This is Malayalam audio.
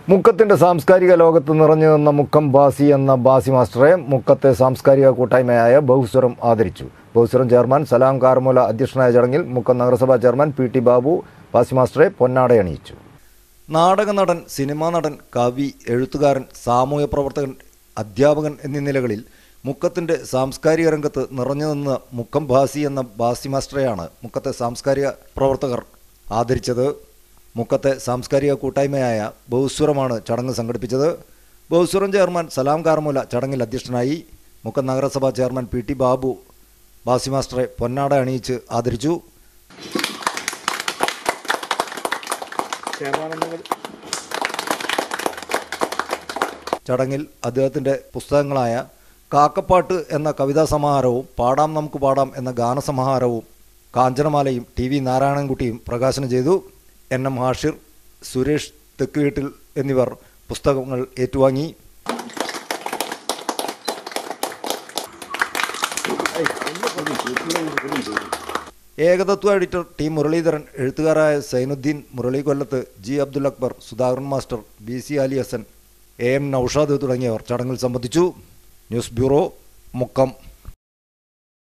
മുക്കത്തിന്റെ സാംസ്കാരിക ലോകത്ത് നിറഞ്ഞു നിന്ന മുക്കം ബാസി എന്ന ബാസി മാസ്റ്ററെ മുക്കത്തെ സാംസ്കാരിക കൂട്ടായ്മയായ ബഹുസ്വരം ആദരിച്ചു ബഹുസ്വരം ചെയർമാൻ സലാം കാർമൂല അധ്യക്ഷനായ ചടങ്ങിൽ മുക്കം നഗരസഭാ chairman P T Babu Basi മാസ്റ്ററെ പൊന്നാടയണിയിച്ചു നാടക നടൻ സിനിമാ നടൻ കവി എഴുത്തുകാരൻ സാമൂഹ്യ പ്രവർത്തകൻ അധ്യാപകൻ എന്നീ നിലകളിൽ മുക്കത്തിൻ്റെ സാംസ്കാരിക രംഗത്ത് നിറഞ്ഞു നിന്ന മുക്കം ബാസി എന്ന ബാസി മാസ്റ്ററെയാണ് മുക്കത്തെ സാംസ്കാരിക പ്രവർത്തകർ ആദരിച്ചത് മുക്കത്തെ സാംസ്കാരിക കൂട്ടായ്മയായ ബഹുസ്വരമാണ് ചടങ്ങ് സംഘടിപ്പിച്ചത് ബഹുസ്വരം ചെയർമാൻ സലാം കാർമൂല ചടങ്ങിൽ അധ്യക്ഷനായി മുക്കം നഗരസഭാ chairman P T Babu Basi മാസ്റ്ററെ പൊന്നാട അണിയിച്ച് ആദരിച്ചു ചടങ്ങിൽ അദ്ദേഹത്തിൻ്റെ പുസ്തകങ്ങളായ കാക്കപ്പാട്ട് എന്ന കവിതാ സമാഹാരവും പാടാം നമുക്ക് പാടാം എന്ന ഗാനസമാഹാരവും കാഞ്ചനമാലയും ടി വി നാരായണൻകുട്ടിയും പ്രകാശനം ചെയ്തു എൻ എം ഹാഷിർ സുരേഷ് തെക്കുവീട്ടിൽ എന്നിവർ പുസ്തകങ്ങൾ ഏറ്റുവാങ്ങി ഏകതത്വ എഡിറ്റർ ടി മുരളീധരൻ എഴുത്തുകാരായ Sainuddeen Murali Kollath G Abdul Akbar Sudhakaran master B C Ali Hasan A M Noushad തുടങ്ങിയവർ ചടങ്ങിൽ സംബന്ധിച്ചു ന്യൂസ് ബ്യൂറോ മുക്കം